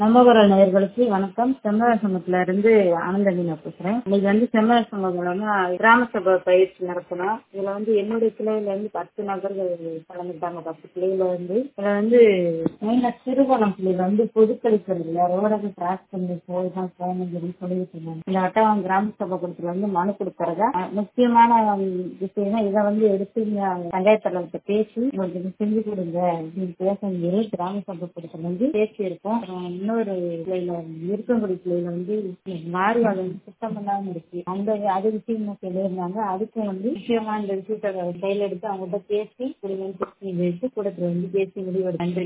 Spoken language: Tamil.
நம்மகுரல் நேயர்களுக்கு வணக்கம் செம்மல சங்கத்துல இருந்து ஆனந்தமீனா பேசுறேன் இன்னைக்கு வந்து செம்மல சங்கம் மூலமா கிராம சபை பயிற்சி நடத்தணும் இதுல வந்து என்னுடைய கிளையில இருந்து பத்து நபர்கள் கலந்துட்டாங்க பத்து கிளையில வந்து இதுல வந்து மெயினா சிறுவனம் பிள்ளைகள் வந்து பொதுக்கழிக்கிறது இல்ல ரோடை கிராஸ் பண்ணி போய் தான் போகணும்னு சொல்லி சொல்லிட்டு இருந்தாங்க இந்த அட்டவம் கிராம சபை கூடத்துல வந்து மனு கொடுக்கறதா அஹ், முக்கியமான விஷயம் இதை வந்து எடுத்து இங்க பஞ்சாயத்து தலைவர்கிட்ட பேசி உங்களுக்கு இது செஞ்சு கொடுங்க அப்படின்னு பேச சொல்லி கிராம சபை கூடத்துல வந்து பேசி இருக்கோம் அப்புறம் இன்னொரு கிளையில இருக்கங்குடி கிளையில வந்து மாறுவாடு வந்து சுத்தம் பண்ணாம இருக்கு அந்த அது விஷயமா சொல்லியிருந்தாங்க அதுக்கும் வந்து முக்கியமா இந்த விஷயத்த கையில எடுத்து அவங்ககிட்ட பேசி குடிமகன் பேசி வச்சு கூடத்துல வந்து பேசி முடிவு நன்றி